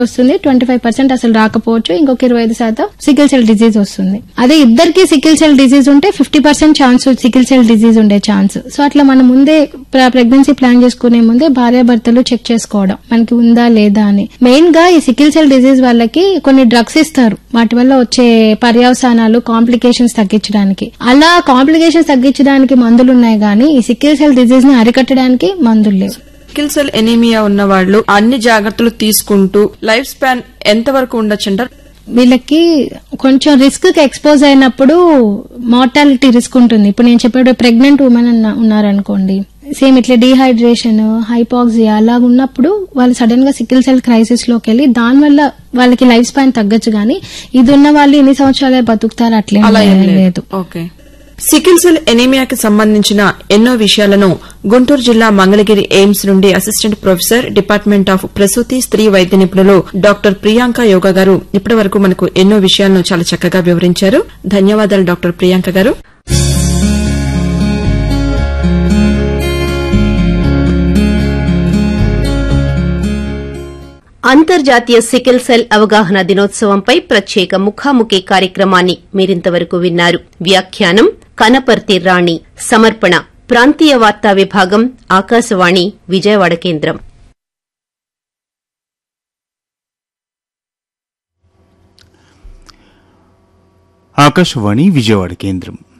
వస్తుంది twenty five percent అసలు రాకపోవచ్చు ఇంకొక ఇరవై ఐదు శాతం సికిల్ సెల్ డిజీజ్ వస్తుంది అదే ఇద్దరికి సికిల్ సెల్ డిజీజ్ ఉంటే fifty percent chance sickle cell disease ఉండే ఛాన్స్ సో అట్లా మనం ముందే ప్రెగ్నెన్సీ ప్లాన్ చేసుకునే ముందే భార్యాభర్తలు చెక్ చేసుకోవడం మనకి ఉందా లేదా అని మెయిన్ గా ఈ సికిల్ సెల్ డిజీజ్ వాళ్ళకి కొన్ని డ్రగ్స్ ఇస్తారు వాటి వల్ల వచ్చే పర్యవసానాలు కాంప్లికేషన్స్ తగ్గించడానికి అలా కాంప్లికేషన్స్ తగ్గించడానికి మందులు ఉన్నాయి కానీ ఈ సికిల్ సెల్ డిజీజ్ ని అరికట్టడానికి మందులు లేవు సికిల్ సెల్ ఎనీమియా ఉన్న వాళ్ళు అన్ని జాగ్రత్తలు తీసుకుంటూ లైఫ్ స్పాన్ ఎంత వరకు ఉండొచ్చు అంటారు వీళ్ళకి కొంచెం రిస్క్ కి ఎక్స్పోజ్ అయినప్పుడు మార్టాలిటీ రిస్క్ ఉంటుంది ఇప్పుడు నేను చెప్పేటప్పుడు ప్రెగ్నెంట్ ఉమెన్ ఉన్నారనుకోండి సేమ్ ఇట్లా డీహైడ్రేషన్ హైపాక్సియా అలా ఉన్నప్పుడు వాళ్ళు సడన్ గా సికిల్ సెల్ క్రైసిస్ లోకి వెళ్ళి దానివల్ల వాళ్ళకి లైఫ్ స్పాన్ తగ్గచ్చు కానీ ఇది ఉన్న వాళ్ళు ఎన్ని సంవత్సరాలే బతుకుతారు అట్లే అలా ఏం లేదు లేదు ఓకే సికిల్ సెల్ ఎనీమియాకి సంబంధించిన ఎన్నో విషయాలను గుంటూరు జిల్లా మంగళగిరి ఎయిమ్స్ నుండి అసిస్టెంట్ ప్రొఫెసర్ డిపార్ట్మెంట్ ఆఫ్ ప్రసూతి స్త్రీ వైద్య నిపుణులు డాక్టర్ ప్రియాంక యోగా గారు ఇప్పటి వరకు మనకు ఎన్నో విషయాలను చాలా చక్కగా వివరించారు ధన్యవాదాలు డాక్టర్ ప్రియాంక గారు అంతర్జాతీయ సికిల్ సెల్ అవగాహన దినోత్సవంపై ప్రత్యేక ముఖాముఖి కార్యక్రమాన్ని మీరింతవరకు విన్నారు వ్యాఖ్యానం కనపర్తి రాణి సమర్పణ ప్రాంతీయ వార్తా విభాగం ఆకాశవాణి విజయవాడ కేంద్రం ఆకాశవాణి విజయవాడ కేంద్రం